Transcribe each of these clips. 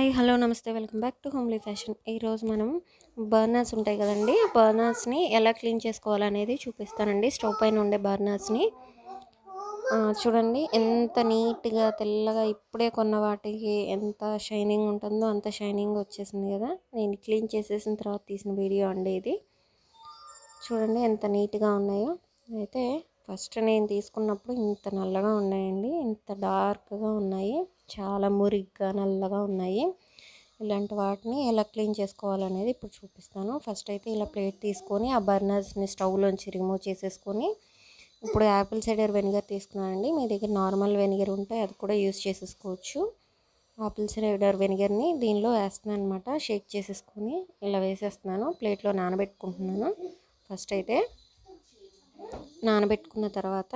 hi hello నమస్తే welcome back to homely fashion ఈరోజు మనం బర్నర్స్ ఉంటాయి కదండి ఆ బర్నర్స్ని ఎలా క్లీన్ చేసుకోవాలనేది చూపిస్తానండి స్టవ్ పైన ఉండే బర్నర్స్ని ఆ, చూడండి ఎంత నీట్గా తెల్లగా ఇప్పుడే కొన్న వాటికి ఎంత షైనింగ్ ఉంటుందో అంత షైనింగ్ వచ్చేసింది కదా నేను క్లీన్ చేసేసిన తర్వాత తీసిన వీడియో అండి ఇది చూడండి ఎంత నీట్గా ఉన్నాయో అయితే ఫస్ట్ నేను తీసుకున్నప్పుడు ఇంత నల్లగా ఉన్నాయండి ఇంత డార్క్గా ఉన్నాయి చాలా మురిగ్గా నల్లగా ఉన్నాయి ఇలాంటి వాటిని ఎలా క్లీన్ చేసుకోవాలనేది ఇప్పుడు చూపిస్తాను ఫస్ట్ అయితే ఇలా ప్లేట్ తీసుకొని ఆ బర్నర్స్ని స్టవ్లోంచి రిమూవ్ చేసేసుకొని ఇప్పుడు యాపిల్ సైడర్ వెనిగర్ తీసుకున్నానండి మీ దగ్గర నార్మల్ వెనిగర్ ఉంటే అది కూడా యూస్ చేసేసుకోవచ్చు ఆపిల్ సైడర్ వెనిగర్ని దీనిలో వేస్తున్నాను అనమాట షేక్ చేసేసుకొని ఇలా వేసేస్తున్నాను ప్లేట్లో నానబెట్టుకుంటున్నాను ఫస్ట్ అయితే నానబెట్టుకున్న తర్వాత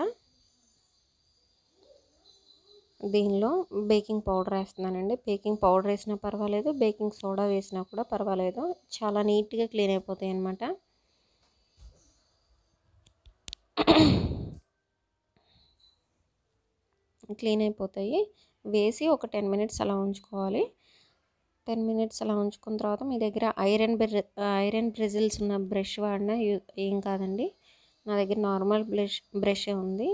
దీనిలో బేకింగ్ పౌడర్ వేస్తున్నానండి బేకింగ్ పౌడర్ వేసినా పర్వాలేదు బేకింగ్ సోడా వేసినా కూడా పర్వాలేదు చాలా నీట్గా క్లీన్ అయిపోతాయి అన్నమాట క్లీన్ అయిపోతాయి వేసి ఒక టెన్ మినిట్స్ అలా ఉంచుకోవాలి టెన్ మినిట్స్ అలా ఉంచుకున్న తర్వాత మీ దగ్గర ఐరన్ బ్రె ఐరన్ బ్రెజిల్స్ ఉన్న బ్రష్ వాడినా ఏం కాదండి నా దగ్గర నార్మల్ బ్రష్ బ్రషే ఉంది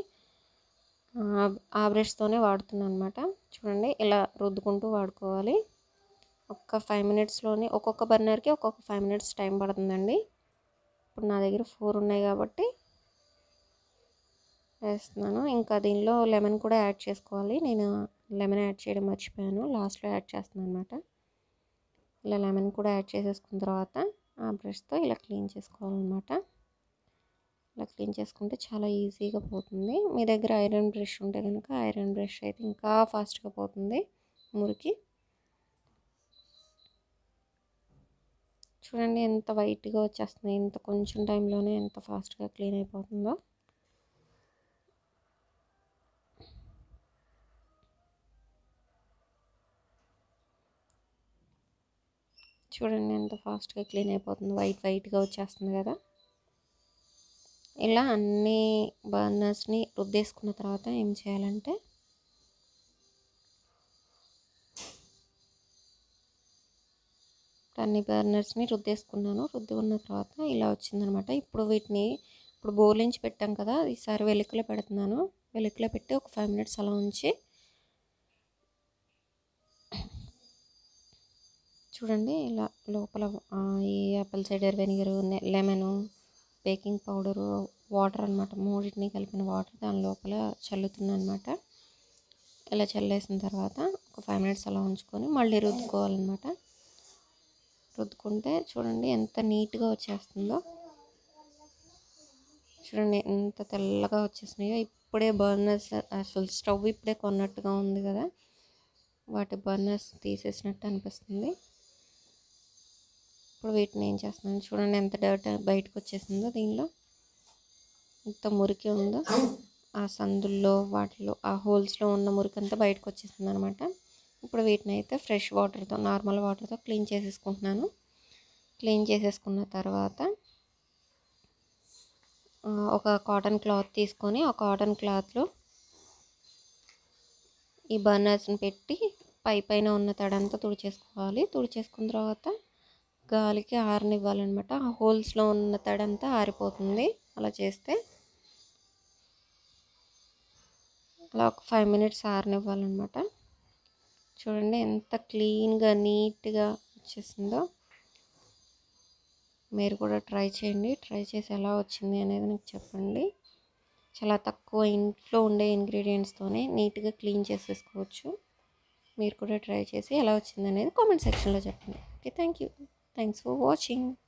ఆ బ్రష్తోనే వాడుతున్నాను అనమాట చూడండి ఇలా రుద్దుకుంటూ వాడుకోవాలి ఒక్క ఫైవ్ మినిట్స్లోనే ఒక్కొక్క బర్నర్కి ఒక్కొక్క ఫైవ్ మినిట్స్ టైం పడుతుందండి ఇప్పుడు నా దగ్గర ఫోర్ ఉన్నాయి కాబట్టి వేస్తున్నాను ఇంకా దీనిలో లెమన్ కూడా యాడ్ చేసుకోవాలి నేను లెమన్ యాడ్ చేయడం మర్చిపోయాను లాస్ట్లో యాడ్ చేస్తున్నాను అనమాట ఇలా లెమన్ కూడా యాడ్ చేసేసుకున్న తర్వాత ఆ బ్రష్తో ఇలా క్లీన్ చేసుకోవాలన్నమాట ఇలా క్లీన్ చేసుకుంటే చాలా ఈజీగా పోతుంది మీ దగ్గర ఐరన్ బ్రష్ ఉంటే కనుక ఐరన్ బ్రష్ అయితే ఇంకా ఫాస్ట్గా పోతుంది మురికి చూడండి ఎంత వైట్గా వచ్చేస్తుంది ఇంత కొంచెం టైంలోనే ఎంత ఫాస్ట్గా క్లీన్ అయిపోతుందో చూడండి ఎంత ఫాస్ట్గా క్లీన్ అయిపోతుంది వైట్ వైట్గా వచ్చేస్తుంది కదా ఇలా అన్ని బర్నర్స్ని రుద్దేసుకున్న తర్వాత ఏం చేయాలంటే అన్ని బర్నర్స్ని రుద్దేసుకున్నాను రుద్దుకున్న తర్వాత ఇలా వచ్చిందనమాట ఇప్పుడు వీటిని ఇప్పుడు బోర్లించి పెట్టాం కదా ఈసారి వెలుకలో పెడుతున్నాను వెలుకలో పెట్టి ఒక ఫైవ్ మినిట్స్ అలా ఉంచి చూడండి ఇలా లోపల ఈ apple cider vinegar lemon baking powder water అనమాట మూడింటిని కలిపిన వాటర్ దాని లోపల చల్లుతున్నాను అనమాట ఇలా చల్లేసిన తర్వాత ఒక ఫైవ్ మినిట్స్ అలా ఉంచుకొని మళ్ళీ రుద్దుకోవాలన్నమాట రుద్దుకుంటే చూడండి ఎంత నీట్గా వచ్చేస్తుందో చూడండి ఎంత తెల్లగా వచ్చేసినాయో ఇప్పుడే బర్నర్స్ అసలు స్టవ్ ఇప్పుడే కొన్నట్టుగా ఉంది కదా వాటి బర్నర్స్ తీసేసినట్టు అనిపిస్తుంది ఇప్పుడు వీటిని ఏం చేస్తున్నాను చూడండి ఎంత డర్ట్ బయటకు వచ్చేసిందో దీనిలో ఎంత మురికి ఉందో ఆ సందుల్లో వాటిలో ఆ హోల్స్లో ఉన్న మురికి అంతా బయటకు వచ్చేసింది అనమాట ఇప్పుడు వీటిని అయితే ఫ్రెష్ వాటర్తో నార్మల్ వాటర్తో క్లీన్ చేసేసుకుంటున్నాను క్లీన్ చేసేసుకున్న తర్వాత ఒక కాటన్ క్లాత్ తీసుకొని ఆ కాటన్ క్లాత్లో ఈ బర్నర్స్ని పెట్టి పై పైన ఉన్న తడంతా తుడిచేసుకోవాలి తుడిచేసుకున్న తర్వాత గాలికి ఆరనివ్వాలన్నమాట ఆ హోల్స్లో ఉన్న తడంతా ఆరిపోతుంది అలా చేస్తే అలా ఒక ఫైవ్ మినిట్స్ ఆరనివ్వాలన్నమాట చూడండి ఎంత క్లీన్గా నీట్గా వచ్చేసిందో మీరు కూడా ట్రై చేయండి ట్రై చేసి ఎలా వచ్చింది అనేది నాకు చెప్పండి చాలా తక్కువ ఇంట్లో ఉండే ఇంగ్రీడియంట్స్తోనే నీట్గా క్లీన్ చేసేసుకోవచ్చు మీరు కూడా ట్రై చేసి ఎలా వచ్చింది అనేది కామెంట్ సెక్షన్లో చెప్పండి okay thank you thanks for watching